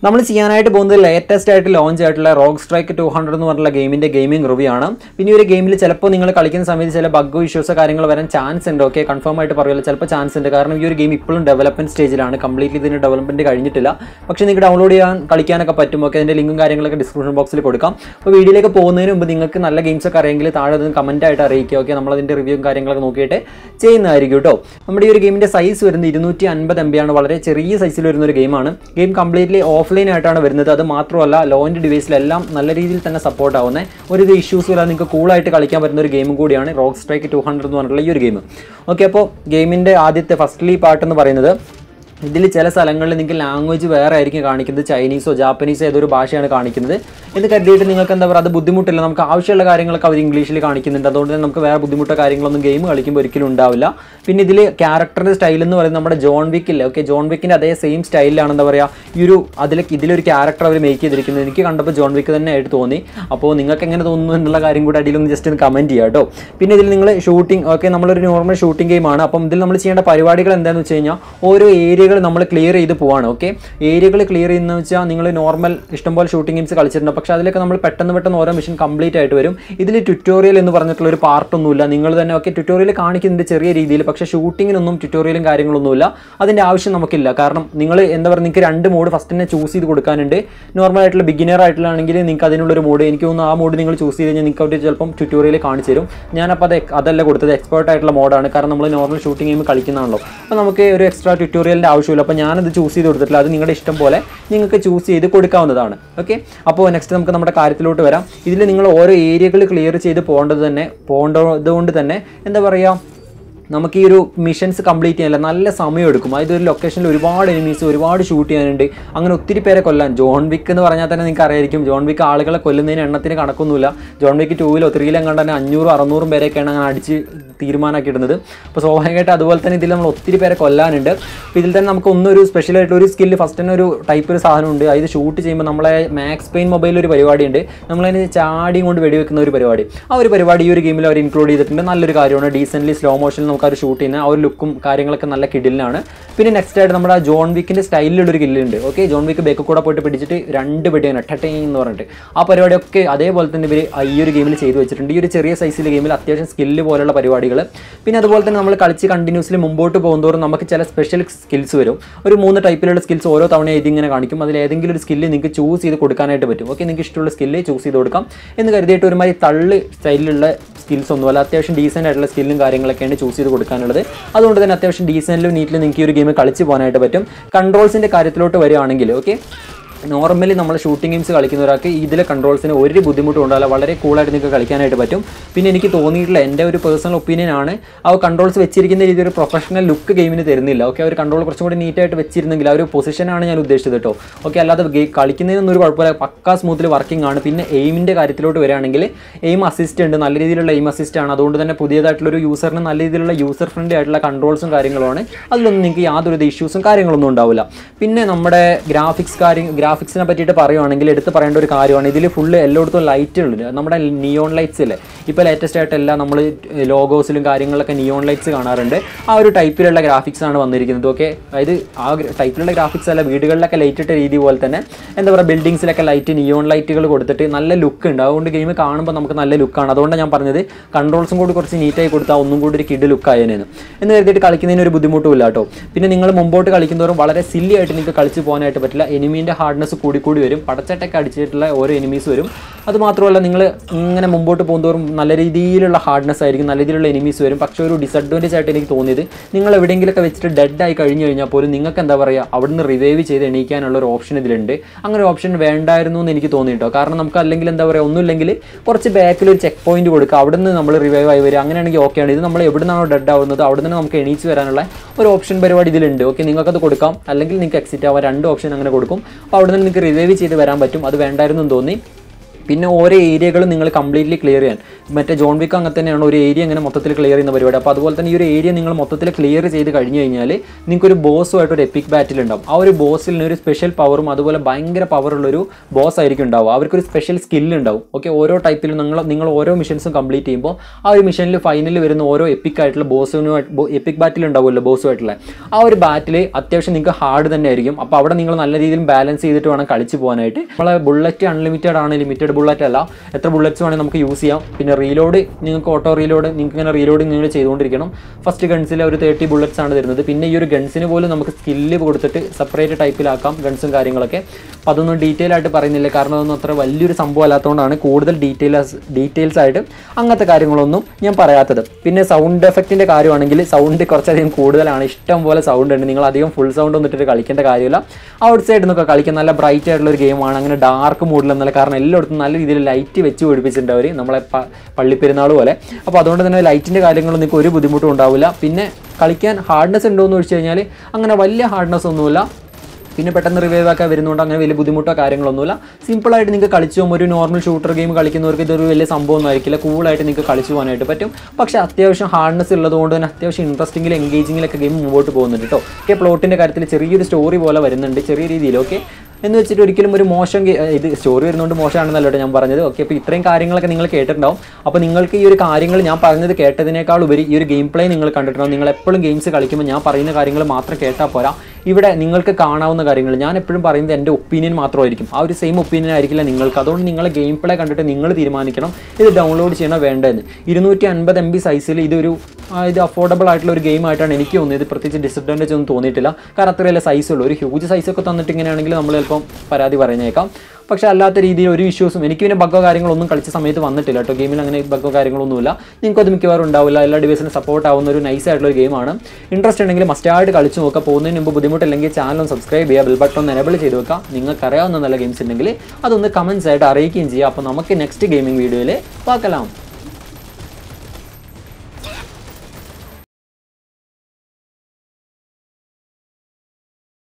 നമ്മൾ ചെയ്യാനായിട്ട് പോകുന്നത് ലേറ്റസ്റ്റ് ആയിട്ട് ലോഞ്ച് ആയിട്ടുള്ള റോക്ക് സ്ട്രൈക്ക് ടു ഹൺഡ്രഡ് എന്ന് പറഞ്ഞുള്ള ഗെയിമിന്റെ ഗെയിമിംഗ് റിവ്യൂ ആണ് പിന്നെ ഈ ഒരു ഗെയിമിൽ ചിലപ്പോൾ നിങ്ങൾ കളിക്കുന്ന സമയത്ത് ചില ബഗ് ഇഷ്യൂസോ കാര്യങ്ങൾ വരാൻ ചാൻസ് ഉണ്ട് ഓക്കെ കൺഫേം ആയിട്ട് പറയുമല്ലോ ചിലപ്പോൾ ചാൻസ് ഉണ്ട് കാരണം ഈ ഒരു ഗെയിം ഇപ്പോഴും ഡെവലപ്മെന്റ് സ്റ്റേജിലാണ് കംപ്ലീറ്റ്ലി ഇതിന്റെ ഡെവലപ്മെന്റ് കഴിഞ്ഞിട്ടില്ല പക്ഷേ നിങ്ങൾക്ക് ഡൗൺലോഡ് ചെയ്യാൻ കളിക്കാനൊക്കെ പറ്റും ഓക്കെ അതിന്റെ ലിങ്കും കാര്യങ്ങളൊക്കെ ഡിസ്ക്രിപ്ഷൻ ബോക്സിൽ കൊടുക്കാം അപ്പോൾ വീഡിയോയിലേക്ക് പോകുന്നതിന് മുമ്പ് നിങ്ങൾക്ക് നല്ല ഗെയിംസ് ഒക്കെ അറിയെങ്കിൽ താഴെ നിന്ന് കമന്റ് ആയിട്ട് അറിയിക്കുക ഓക്കെ നമ്മൾ അതിന്റെ റിവ്യൂവും കാര്യങ്ങളൊക്കെ നോക്കിയിട്ട് ചെയ്യുന്നതായിരിക്കും കേട്ടോ നമ്മുടെ ഈ ഒരു ഗെയിമിന്റെ സൈസ് വരുന്നത് ഇരുന്നൂറ്റി അൻപത് എം ബി ആണ് വളരെ ചെറിയ സൈസിൽ വരുന്ന ഒരു ഗെയിമാണ് ഗെയിം കംപ്ലീറ്റ്ലി ഓഫ്ലൈൻ ആയിട്ടാണ് വരുന്നത് അത് മാത്രമല്ല ലോ ആൻഡ് ഡിവൈസിലെല്ലാം നല്ല രീതിയിൽ തന്നെ സപ്പോർട്ട് ആവുന്നത് ഒരു ഇഷ്യൂസ് ഇല്ലാതെ നിങ്ങൾക്ക് കൂളായിട്ട് കളിക്കാൻ പറ്റുന്ന ഒരു ഗെയിമും കൂടിയാണ് റോക്ക് സ്ട്രൈക്ക് ടു ഹൺഡ്രഡ് എന്ന് പറഞ്ഞിട്ടുള്ള ഈ ഒരു ഗെയിം ഓക്കെ അപ്പോൾ ഗെയിമിൻ്റെ ആദ്യത്തെ ഫസ്റ്റ്ലി പാർട്ട് എന്ന് പറയുന്നത് ഇതിൽ ചില സ്ഥലങ്ങളിൽ നിങ്ങൾക്ക് ലാംഗ്വേജ് വേറെ ആയിരിക്കും കാണിക്കുന്നത് ചൈനീസോ ജാപ്പനീസോ ഏതൊരു ഭാഷയാണ് കാണിക്കുന്നത് എന്ന് കരുതിയിട്ട് നിങ്ങൾക്ക് എന്താ പറയുക അത് ബുദ്ധിമുട്ടില്ല നമുക്ക് ആവശ്യമുള്ള കാര്യങ്ങളൊക്കെ അവർ ഇംഗ്ലീഷിൽ കാണിക്കുന്നുണ്ട് അതുകൊണ്ട് തന്നെ നമുക്ക് വേറെ ബുദ്ധിമുട്ടോ കാര്യങ്ങളൊന്നും ഗെയിം കളിക്കുമ്പോൾ ഒരിക്കലും ഉണ്ടാവില്ല പിന്നെ ഇതിൽ ക്യാരക്ടറിൻ്റെ സ്റ്റൈൽ എന്ന് പറയുന്നത് നമ്മുടെ ജോൺ വിക്ക് ഇല്ലേ ഓക്കെ ജോൺ വിക്കിൻ്റെ അതേ സെയിം സ്റ്റൈലിലാണ് എന്താ പറയുക ഈ ഒരു അതിൽ ഇതിലൊരു ക്യാരക്ടർ അവർ മേക്ക് ചെയ്തിരിക്കുന്നത് എനിക്ക് കണ്ടപ്പോൾ ജോൺ വിക്ക് തന്നെ ആയിട്ട് തോന്നി അപ്പോൾ നിങ്ങൾക്ക് എങ്ങനെ തോന്നുന്നു എന്നുള്ള കാര്യം കൂടി അടിയിലൊന്ന് ജസ്റ്റ് ഒന്ന് കമൻറ്റ് ചെയ്യാം കേട്ടോ പിന്നെ ഇതിൽ നിങ്ങൾ ഷൂട്ടിംഗ് ഓക്കെ നമ്മളൊരു നോർമൽ ഷൂട്ടിംഗ് ഗെയിമാണ് അപ്പം ഇതിൽ നമ്മൾ ചെയ്യേണ്ട പരിപാടികൾ എന്താണെന്ന് വെച്ച് കഴിഞ്ഞാൽ ഓരോ ഏരിയകൾ നമ്മൾ ക്ലിയർ ചെയ്ത് പോവാണ് ഓക്കെ ഏരിയകൾ ക്ലിയർ ചെയ്യുന്നത് വെച്ചാൽ നിങ്ങൾ നോർമൽ ഇഷ്ടംപോലെ ഷൂട്ടിംഗ് ഗെയിംസ് കളിച്ചിട്ടുണ്ട് പക്ഷേ അതിലൊക്കെ നമ്മൾ പെട്ടെന്ന് പെട്ടെന്ന് ഓരോ മിഷൻ കംപ്ലീറ്റ് ആയിട്ട് വരും ഇതിൽ ട്യൂട്ടോറിയൽ എന്ന് പറഞ്ഞിട്ടുള്ള ഒരു പാർട്ടൊന്നുമില്ല നിങ്ങൾ തന്നെ ഓക്കെ ട്യൂട്ടോറിയൽ കാണിക്കുന്നുണ്ട് ചെറിയ രീതിയിൽ പക്ഷേ ഷൂട്ടിങ്ങിനൊന്നും ട്യൂട്ടോറിയലും കാര്യങ്ങളൊന്നുമില്ല അതിൻ്റെ ആവശ്യം നമുക്കില്ല കാരണം നിങ്ങൾ എന്താ പറയുക നിങ്ങൾക്ക് രണ്ട് മോഡ് ഫസ്റ്റ് തന്നെ ചൂസ് ചെയ്ത് കൊടുക്കാനുണ്ട് നോർമൽ ആയിട്ടുള്ള ബിഗിനർ ആയിട്ടുള്ളതാണെങ്കിൽ നിങ്ങൾക്ക് അതിനുള്ളൊരു മോഡ് എനിക്ക് തോന്നുന്നു ആ മോഡ് നിങ്ങൾ ചൂസ് ചെയ്ത് കഴിഞ്ഞാൽ നിങ്ങൾക്ക് അവിടെ ചിലപ്പം ട്യൂട്ടോറിയൽ കാണിച്ചു തരും ഞാനപ്പോൾ അത് അതല്ല കൊടുത്തത് എക്സ്പേർട്ട് ആയിട്ടുള്ള മോഡാണ് കാരണം നമ്മൾ നോർമൽ ഷൂട്ടിംഗ് ഗെയിം കളിക്കുന്നതാണല്ലോ അപ്പോൾ നമുക്ക് ഒരു എക്സ്ട്രാ ട്യൂട്ടോറിയലിൻ്റെ ആവശ്യമില്ല അപ്പോൾ ഞാനത് ചൂസ് ചെയ്ത് കൊടുത്തിട്ടില്ല അത് നിങ്ങളുടെ ഇഷ്ടം പോലെ നിങ്ങൾക്ക് ചൂസ് ചെയ്ത് കൊടുക്കാവുന്നതാണ് ഓക്കെ അപ്പോൾ നെക്സ്റ്റ് നമുക്ക് നമ്മുടെ കാര്യത്തിലോട്ട് വരാം ഇതിൽ നിങ്ങൾ ഓരോ ഏരിയകൾ ക്ലിയർ ചെയ്ത് പോകേണ്ടത് തന്നെ പോകേണ്ടത് കൊണ്ട് തന്നെ എന്താ പറയുക നമുക്ക് ഈ ഒരു മിഷൻസ് കംപ്ലീറ്റ് ചെയ്യാനില്ല നല്ല സമയം എടുക്കും അതായത് ഒരു ലൊക്കേഷനിൽ ഒരുപാട് എനിമീസ് ഒരുപാട് ഷൂട്ട് ചെയ്യാനുണ്ട് അങ്ങനെ ഒത്തിരി പേരെ കൊല്ലാൻ ജോൺ വിക്ക് എന്ന് പറഞ്ഞാൽ തന്നെ നിങ്ങൾക്ക് അറിയായിരിക്കും ജോൺ വിക്ക് ആളുകളെ കൊല്ലുന്നതിന് എണ്ണത്തിന് കണക്കൊന്നുമില്ല ജോൺ വിക്ക് ടൂവിലോ ത്രീയിലും കണ്ട് തന്നെ അഞ്ഞൂറും അറുന്നൂറും പേരെയൊക്കെയാണ് അങ്ങനെ അടിച്ച് തീരുമാനമാക്കി ഇടുന്നത് അപ്പോൾ സ്വാഭാവികമായിട്ട് അതുപോലെ തന്നെ ഇതിൽ നമ്മൾ ഒത്തിരി പേരെ കൊല്ലാനുണ്ട് അപ്പോൾ ഇതിൽ തന്നെ നമുക്ക് ഒന്നൊരു സ്പെഷ്യലായിട്ട് ഒരു സ്കില്ല് ഫസ്റ്റ് തന്നെ ഒരു ടൈപ്പ് ഒരു സാധനമുണ്ട് അത് ഷൂട്ട് ചെയ്യുമ്പോൾ നമ്മളെ മാക്സ് പെയിൻ മൊബൈലിൽ ഒരു പരിപാടിയുണ്ട് നമ്മളതിന് ചാടിയും കൊണ്ട് വെടിവെക്കുന്ന ഒരു പരിപാടി ആ ഒരു പരിപാടി ഈ ഒരു ഗെയിമിൽ അവർ ഇൻക്ലൂഡ് ചെയ്തിട്ടുണ്ട് നല്ലൊരു കാര്യമാണ് ഡീസൻ്റ്ലി സ്ലോ മോഷനിൽ നമുക്ക് ആ ഒരു ഷൂട്ട് ചെയ്യുന്ന ആ ഒരു ലുക്കും കാര്യങ്ങളൊക്കെ നല്ല കിഡിലാണ് പിന്നെ നെക്സ്റ്റ് ആയിട്ട് നമ്മുടെ ആ ജോൺ വിക്കിൻ്റെ സ്റ്റൈലിലുള്ള ഒരു കില്ലുണ്ട് ഓക്കെ ജോൺ വിക്ക് ബേക്ക് കൂടെ പോയിട്ട് പിടിച്ചിട്ട് രണ്ട് വെടിയാണ് ടെട്ടേ എന്ന് പറഞ്ഞിട്ട് ആ പരിപാടിയൊക്കെ അതേപോലെ തന്നെ ഇവർ ഈ ഒരു ഗെയിമിൽ ചെയ്തു വെച്ചിട്ടുണ്ട് ഈ ഒരു ചെറിയ സൈസിലെ ഗെയിമിൽ അത്യാവശ്യം സ്കില്ല് പോലുള്ള പരിപാടികൾ പിന്നെ അതുപോലെ തന്നെ നമ്മൾ കളിച്ച് കണ്ടിന്യൂസ്ലി മുമ്പോട്ട് പോകുന്നതോറും നമുക്ക് ചില സ്പെഷ്യൽ സ്കിൽസ് വരും ഒരു മൂന്ന് ടൈപ്പിലുള്ള സ്കിൽസ് ഓരോ തവണ എഴുതി ഇങ്ങനെ കാണിക്കും അതിൽ ഏതെങ്കിലും ഒരു സ്കില്ല് നിങ്ങൾക്ക് ചൂസ് ചെയ്ത് കൊടുക്കാനായിട്ട് പറ്റും ഓക്കെ നിങ്ങൾക്ക് ഇഷ്ടമുള്ള സ്കില്ല് ചൂസ് ചെയ്ത് കൊടുക്കാം എന്ന് കരുതിയിട്ട് ഒരുമാതിരി തള്ള് സ്റ്റൈലിലുള്ള സ്കിൽസ് ഒന്നുമല്ല അത്യാവശ്യം ഡീസൻ്റ് ആയിട്ടുള്ള സ്കില്ലും കാര്യങ്ങളൊക്കെയാണ് ചൂസ് ചെയ്ത് കൊടുക്കാനുള്ളത് അതുകൊണ്ട് തന്നെ അത്യാവശ്യം ഡീസൻറ്റിലും നീറ്റിലും നിങ്ങൾക്ക് ഈ ഒരു ഗെയിം കളിച്ച് പോകാനായിട്ട് പറ്റും കൺട്രോൾസിൻ്റെ കാര്യത്തിലോട്ട് വരികയാണെങ്കിൽ ഓക്കെ നോർമലി നമ്മൾ ഷൂട്ടിംഗ് ഗെയിംസ് കളിക്കുന്ന ഒരാൾക്ക് ഇതിലെ കൺട്രോൾസിന് ഒരു ബുദ്ധിമുട്ടും ഉണ്ടാവില്ല വളരെ കൂളായിട്ട് നിങ്ങൾക്ക് കളിക്കാനായിട്ട് പറ്റും പിന്നെ എനിക്ക് തോന്നിയിട്ടുള്ള എൻ്റെ ഒരു പേഴ്സണൽ ഒപ്പീനിയൻ ആണ് ആ കൺട്രോൾസ് വെച്ചിരിക്കുന്ന രീതി ഒരു പ്രൊഫഷണൽ ലുക്ക് ഗെയിമിന് തരുന്നില്ല ഓക്കെ ഒരു കൺട്രോൾ കുറച്ചും കൂടി നീറ്റായിട്ട് വെച്ചിരുന്നെങ്കിൽ ആ ഒരു പൊസിഷനാണ് ഞാൻ ഉദ്ദേശിച്ചത് കേട്ടോ ഓക്കെ അല്ലാതെ ഗെയിം കളിക്കുന്നതിനൊന്നും ഒരു കുഴപ്പമില്ല പക്കാ സ്മൂത്തിൽ വർക്കിംഗ് ആണ് പിന്നെ എയിമിൻ്റെ കാര്യത്തിലോട്ട് വരികയാണെങ്കിൽ എയിം അസിസ്റ്റ് ഉണ്ട് നല്ല രീതിയിലുള്ള എയിം അസിസ്റ്റ് ആണ് അതുകൊണ്ട് തന്നെ പുതിയതായിട്ടുള്ള ഒരു യൂസറിന് നല്ല രീതിയിലുള്ള യൂസർ ഫ്രണ്ട്ലി ആയിട്ടുള്ള കൺട്രോൾസും കാര്യങ്ങളുമാണ് അതിലൊന്നും നിങ്ങൾക്ക് യാതൊരു ഇഷ്യൂസും കാര്യങ്ങളൊന്നും ഉണ്ടാവില്ല പിന്നെ നമ്മുടെ ഗ്രാഫിക്സ് കാര്യം ഗ്രാഫിക്സിനെ പറ്റിയിട്ട് പറയുവാണെങ്കിൽ എടുത്ത് പറയേണ്ട ഒരു കാര്യമാണ് ഇതിൽ ഫുള്ള് എല്ലായിടത്തും ലൈറ്റുകളുണ്ട് നമ്മുടെ നിയോൺ ലൈറ്റ്സ് ഇല്ലേ ഇപ്പോൾ ലേറ്റസ്റ്റ് ആയിട്ട് എല്ലാം നമ്മൾ ലോഗോസിലും കാര്യങ്ങളിലൊക്കെ നിയോൺ ലൈറ്റ്സ് കാണാറുണ്ട് ആ ഒരു ടൈപ്പിലുള്ള ഗ്രാഫിക്സ് ആണ് വന്നിരിക്കുന്നത് ഓക്കെ അതായത് ആ ടൈപ്പിലുള്ള ഗ്രാഫിക്സ് അല്ല വീടുകളിലൊക്കെ ലൈറ്റ് ഇട്ട രീതി പോലെ തന്നെ എന്താ പറയുക ബിൽഡിങ്സിലൊക്കെ ലൈറ്റ് നിയോൺ ലൈറ്റുകൾ കൊടുത്തിട്ട് നല്ല ലുക്ക് ഉണ്ട് അതുകൊണ്ട് ഗെയിം കാണുമ്പോൾ നമുക്ക് നല്ല ലുക്കാണ് അതുകൊണ്ടാണ് ഞാൻ പറഞ്ഞത് കൺട്രോൾസും കൂടി കുറച്ച് നീറ്റായി കൊടുത്താൽ ഒന്നും കൂടി ഒരു കിഡ് ലുക്ക് ആയതിനു എന്ന് കരുതിയിട്ട് കളിക്കുന്നതിന് ഒരു ബുദ്ധിമുട്ടുമില്ല കേട്ടോ പിന്നെ നിങ്ങൾ മുമ്പോട്ട് കളിക്കുന്നതോറും വളരെ സില്ലി ആയിട്ട് നിങ്ങൾക്ക് കളിച്ച് പോകാനായിട്ട് പറ്റില്ല എനിമീൻ്റെ ഹാർഡ്നെസ് കൂടി കൂടി വരും പടച്ചട്ടൊക്കെ അടിച്ചിട്ടുള്ള ഓരോ എനിമീസ് വരും അത് മാത്രമല്ല നിങ്ങൾ ഇങ്ങനെ മുമ്പോട്ട് പോകുന്നതോറും നല്ല രീതിയിലുള്ള ഹാർഡ്നെസ് ആയിരിക്കും നല്ല രീതിയിലുള്ള എനിമീസ് വരും പക്ഷേ ഒരു ഡിസഡ്വാൻറ്റേജ് ആയിട്ട് എനിക്ക് തോന്നിയത് നിങ്ങൾ എവിടെയെങ്കിലുമൊക്കെ വെച്ചിട്ട് ഡെഡ് ആയി കഴിഞ്ഞു കഴിഞ്ഞാൽ പോലും നിങ്ങൾക്ക് എന്താ പറയുക അവിടുന്ന് റിവൈവ് ചെയ്ത് എണീക്കാനുള്ള ഒരു ഓപ്ഷൻ ഇതിലുണ്ട് അങ്ങനെ ഒരു ഓപ്ഷൻ വേണ്ടായിരുന്നു എന്ന് എനിക്ക് തോന്നി കേട്ടോ കാരണം നമുക്ക് അല്ലെങ്കിൽ എന്താ പറയുക ഒന്നുമില്ലെങ്കിൽ കുറച്ച് ബാക്കിൽ ഒരു ചെക്ക് പോയിന്റ് കൊടുക്കുക അവിടുന്ന് നമ്മൾ റിവൈവ് ആയി വരിക അങ്ങനെയാണെങ്കിൽ ഓക്കെയാണ് ഇത് നമ്മൾ എവിടെ നിന്നാണോ ഡെഡ് ആവുന്നത് അവിടെ നിന്ന് നമുക്ക് എണീച്ച് വരാനുള്ള ഒരു ഓപ്ഷൻ പരിപാടി ഇതിലുണ്ട് ഓക്കെ നിങ്ങൾക്കത് കൊടുക്കാം അല്ലെങ്കിൽ നിങ്ങൾക്ക് എക്സിറ്റ് ആവാം രണ്ട് ഓപ്ഷൻ അങ്ങനെ കൊടുക്കും അപ്പോൾ അവിടെ നിന്ന് നിങ്ങൾക്ക് റിവൈവ് ചെയ്ത് വരാൻ പറ്റും അത് വേണ്ടായിരുന്നു എന്ന് തോന്നി പിന്നെ ഓരോ ഏരിയകളും നിങ്ങൾ കംപ്ലീറ്റ്ലി ക്ലിയർ ചെയ്യാൻ മറ്റേ ജോൺ വിക്ക് അങ്ങനെ തന്നെയാണ് ഒരു ഏരിയ ഇങ്ങനെ മൊത്തത്തിൽ ക്ലിയർ ചെയ്യുന്ന പരിപാടി അപ്പോൾ അതുപോലെ തന്നെ ഈ ഒരു ഏരിയ നിങ്ങൾ മൊത്തത്തിൽ ക്ലിയർ ചെയ്ത് കഴിഞ്ഞ് കഴിഞ്ഞാൽ നിങ്ങൾക്ക് ഒരു ബോസുമായിട്ട് ഒരു എപ്പിക് ബാറ്റിൽ ഉണ്ടാവും ആ ഒരു ബോസിൽ ഒരു സ്പെഷ്യൽ പവറും അതുപോലെ ഭയങ്കര പവറുള്ളൊരു ബോസ് ആയിരിക്കും ഉണ്ടാവും അവർക്കൊരു സ്പെഷ്യൽ സ്കില്ല് ഉണ്ടാവും ഓക്കെ ഓരോ ടൈപ്പിലും നിങ്ങൾ നിങ്ങൾ ഓരോ മിഷൻസും കംപ്ലീറ്റ് ചെയ്യുമ്പോൾ ആ ഒരു മിഷനിൽ ഫൈനലിൽ വരുന്ന ഓരോ എപ്പിക് ആയിട്ടുള്ള ബോസിനുമായിട്ട് എപ്പിക് ബാറ്റിൽ ഉണ്ടാവുമല്ലോ ബോസുമായിട്ടുള്ള ആ ഒരു ബാറ്റിൽ അത്യാവശ്യം നിങ്ങൾക്ക് ഹാർഡ് തന്നെ ആയിരിക്കും അപ്പോൾ അവിടെ നിങ്ങൾ നല്ല രീതിയിൽ ബാലൻസ് ചെയ്തിട്ട് വേണം കളിച്ച് പോകാനായിട്ട് നമ്മളെ ബുള്ളറ്റ് അൺലിമിറ്റഡ് ആണ് ലിമിറ്റഡ് ബുള്ളറ്റ് അല്ല എത്ര ബുള്ളറ്റ്സ് വേണമെങ്കിൽ നമുക്ക് യൂസ് ചെയ്യാം പിന്നെ റീലോഡ് നിങ്ങൾക്ക് ഓട്ടോ റീലോഡ് നിങ്ങൾക്ക് ഇങ്ങനെ റീലോഡ് നിങ്ങൾ ചെയ്തുകൊണ്ടിരിക്കണം ഫസ്റ്റ് ഗൺസിൽ ഒരു തേർട്ടി ബുള്ളറ്റ്സ് ആണ് തരുന്നത് പിന്നെ ഈ ഒരു ഗൺസിന് പോലും നമുക്ക് സ്കില്ല് കൊടുത്തിട്ട് സെപ്പറേറ്റ് ടൈപ്പിലാക്കാം ഗൺസും കാര്യങ്ങളൊക്കെ അപ്പോൾ അതൊന്നും ഡീറ്റെയിൽ ആയിട്ട് പറയുന്നില്ല കാരണം അതൊന്നും അത്ര വലിയൊരു സംഭവം അല്ലാത്തതുകൊണ്ടാണ് കൂടുതൽ ഡീറ്റെയിൽസ് ഡീറ്റെയിൽസ് ആയിട്ട് അങ്ങനത്തെ കാര്യങ്ങളൊന്നും ഞാൻ പറയാത്തത് പിന്നെ സൗണ്ട് എഫക്റ്റിൻ്റെ കാര്യമാണെങ്കിൽ സൗണ്ട് കുറച്ചധികം കൂടുതലാണ് ഇഷ്ടം പോലെ സൗണ്ട് ഉണ്ട് നിങ്ങൾ അധികം ഫുൾ സൗണ്ട് ഒന്നും ഇട്ടിട്ട് കളിക്കേണ്ട കാര്യമില്ല ഔട്ട് സൈഡിൽ നിന്നൊക്കെ കളിക്കാൻ നല്ല ബ്രൈറ്റ് ആയിട്ടുള്ള ഒരു ഗെയിമാണ് അങ്ങനെ ഡാർക്ക് മൂഡിലൊന്നല്ല കാരണം എല്ലായിടത്തും നല്ല രീതിയിൽ ലൈറ്റ് വെച്ച് പിടിപ്പിച്ചിട്ടുണ്ട് അവർ നമ്മളെ പ- പള്ളിപ്പെരുന്നാൾ പോലെ അപ്പോൾ അതുകൊണ്ട് തന്നെ ലൈറ്റിൻ്റെ കാര്യങ്ങളൊന്നും നിങ്ങൾക്ക് ഒരു ബുദ്ധിമുട്ടും ഉണ്ടാവില്ല പിന്നെ കളിക്കാൻ ഹാർഡ്നെസ് ഉണ്ടോ എന്ന് ചോദിച്ചു കഴിഞ്ഞാൽ അങ്ങനെ വലിയ ഹാർഡ്നെസ് ഒന്നുമില്ല പിന്നെ പെട്ടെന്ന് റിവൈവ് ഒക്കെ വരുന്നതുകൊണ്ട് അങ്ങനെ വലിയ ബുദ്ധിമുട്ടോ കാര്യങ്ങളൊന്നുമില്ല സിമ്പിളായിട്ട് നിങ്ങൾക്ക് കളിച്ചു പോകുമ്പോൾ ഒരു നോർമൽ ഷൂട്ടർ ഗെയിം കളിക്കുന്നവർക്ക് ഇതൊരു വലിയ സംഭവമൊന്നും ആയിരിക്കില്ല കൂളായിട്ട് നിങ്ങൾക്ക് കളിച്ചു പോകാനായിട്ട് പറ്റും പക്ഷേ അത്യാവശ്യം ഹാർഡ്നെസ് ഉള്ളതുകൊണ്ട് തന്നെ അത്യാവശ്യം ഇൻട്രസ്റ്റിംഗിൽ എൻഗേജിങ്ങിലൊക്കെ ഗെയിം മുമ്പോട്ട് പോകുന്നുണ്ട് കേട്ടോ ഓക്കെ പ്ലോട്ടിൻ്റെ കാര്യത്തിൽ ചെറിയൊരു സ്റ്റോറി പോലെ വരുന്നുണ്ട് ചെറിയ രീതിയിൽ ഓക്കെ എന്ന് വെച്ചിട്ട് ഒരിക്കലും ഒരു മോശം ഗെ- ഇത് സ്റ്റോറി വരുന്നതുകൊണ്ട് മോശമാണെന്നല്ല കേട്ടോ ഞാൻ പറഞ്ഞത് ഓക്കെ അപ്പോൾ ഇത്രയും കാര്യങ്ങളൊക്കെ നിങ്ങൾ കേട്ടിട്ടുണ്ടാവും അപ്പോൾ നിങ്ങൾക്ക് ഈ ഒരു കാര്യങ്ങൾ ഞാൻ പറഞ്ഞത് കേട്ടതിനേക്കാൾ ഉപരി ഈ ഒരു ഗെയിം പ്ലേ നിങ്ങൾ കണ്ടിട്ടുണ്ടാവും നിങ്ങൾ എപ്പോഴും ഗെയിംസ് കളിക്കുമ്പോൾ ഞാൻ പറയുന്ന കാര്യങ്ങൾ മാത്രം കേട്ടാൽ പോരാ ഇവിടെ നിങ്ങൾക്ക് കാണാവുന്ന കാര്യങ്ങൾ ഞാൻ എപ്പോഴും പറയുന്നത് എൻ്റെ ഒപ്പീനിയൻ മാത്രമായിരിക്കും ആ ഒരു സെയിം ഒപ്പീനിയൻ ആയിരിക്കില്ല നിങ്ങൾക്ക് അതുകൊണ്ട് നിങ്ങൾ ഗെയിം പ്ലേ കണ്ടിട്ട് നിങ്ങൾ തീരുമാനിക്കണം ഇത് ഡൗൺലോഡ് ചെയ്യണോ വേണ്ടതെന്ന് ഇരുന്നൂറ്റി അൻപത് എം ബി സൈസിൽ ഇതൊരു ആ, ഇത് അഫോർഡബിൾ ആയിട്ടുള്ള ഒരു ഗെയിം ആയിട്ടാണ് എനിക്ക് തോന്നിയത് ഇത് പ്രത്യേകിച്ച് ഡിസഡ്വാൻറ്റേജ് ഒന്നും തോന്നിയിട്ടില്ല കാരണം അത്രയല്ല സൈസ് ഉള്ളൂ ഒരു ഹ്യൂജ് സൈസൊക്കെ തന്നിട്ട് ഇങ്ങനെയാണെങ്കിൽ നമ്മൾ ചിലപ്പം പരാതി പറഞ്ഞേക്കാം പക്ഷേ അല്ലാത്ത രീതിയിൽ ഒരു ഇഷ്യൂസും എനിക്ക് പിന്നെ ബഗ്ഗോ കാര്യങ്ങളൊന്നും കളിച്ച സമയത്ത് വന്നിട്ടില്ല കേട്ടോ ഗെയിമിൽ അങ്ങനെ ബഗ്ഗോ കാര്യങ്ങളൊന്നുമില്ല നിങ്ങൾക്ക് അത് മിക്കവാറും ഉണ്ടാവില്ല എല്ലാ ഡിവൈസിനും സപ്പോർട്ട് ആവുന്ന ഒരു നൈസ് ആയിട്ടുള്ള ഒരു ഗെയിമാണ് ഇൻട്രസ്റ്റ് ഉണ്ടെങ്കിൽ മസ്റ്റായിട്ട് കളിച്ച് നോക്കുക പോകുന്നതിന് മുമ്പ് ബുദ്ധിമുട്ടില്ലെങ്കിൽ ചാനൽ സബ്സ്ക്രൈബ് ചെയ്യുക ബെൽ ബട്ടൺ ഒന്ന് എനബിൾ ചെയ്ത് വെക്കുക നിങ്ങൾക്ക് അറിയാവുന്ന നല്ല ഗെയിംസ് ഉണ്ടെങ്കിൽ അതൊന്ന് കമൻസ് ആയിട്ട് അറിയിക്കുകയും ചെയ്യുക അപ്പോൾ നമുക്ക് നെക്സ്റ്റ് ഗെയിമിംഗ് വീഡിയോയിൽ பார்க்கலாம்